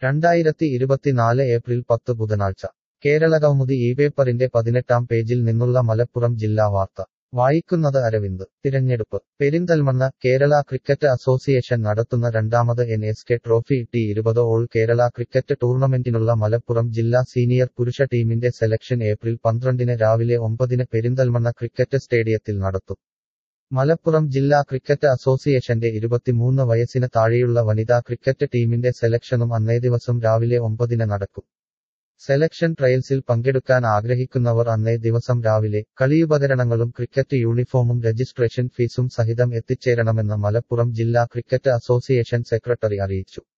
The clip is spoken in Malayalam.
രണ്ടായിരത്തി ഇരുപത്തിനാല് ഏപ്രിൽ പത്ത് ബുധനാഴ്ച കേരളകൗമുദി ഈ പേപ്പറിന്റെ പതിനെട്ടാം പേജിൽ നിന്നുള്ള മലപ്പുറം ജില്ലാ വാർത്ത വായിക്കുന്നത് അരവിന്ദ് തിരഞ്ഞെടുപ്പ് പെരിന്തൽമണ്ണ കേരള ക്രിക്കറ്റ് അസോസിയേഷൻ നടത്തുന്ന രണ്ടാമത് N S K trophy T ഇരുപത് ഓൾ കേരള ക്രിക്കറ്റ് ടൂർണമെന്റിനുള്ള മലപ്പുറം ജില്ലാ സീനിയർ പുരുഷ ടീമിന്റെ സെലക്ഷൻ ഏപ്രിൽ പന്ത്രണ്ടിന് രാവിലെ ഒമ്പതിന് പെരിന്തൽമണ്ണ ക്രിക്കറ്റ് സ്റ്റേഡിയത്തിൽ നടത്തും മലപ്പുറം ജില്ലാ ക്രിക്കറ്റ് അസോസിയേഷന്റെ ഇരുപത്തിമൂന്ന് വയസ്സിന് താഴെയുള്ള വനിതാ ക്രിക്കറ്റ് ടീമിന്റെ സെലക്ഷനും അന്നേ ദിവസം രാവിലെ ഒമ്പതിന് നടക്കും സെലക്ഷൻ ട്രയൽസിൽ പങ്കെടുക്കാൻ ആഗ്രഹിക്കുന്നവർ അന്നേ ദിവസം രാവിലെ കളിയുപകരണങ്ങളും ക്രിക്കറ്റ് യൂണിഫോമും രജിസ്ട്രേഷൻ ഫീസും സഹിതം എത്തിച്ചേരണമെന്ന് മലപ്പുറം ജില്ലാ ക്രിക്കറ്റ് അസോസിയേഷൻ സെക്രട്ടറി അറിയിച്ചു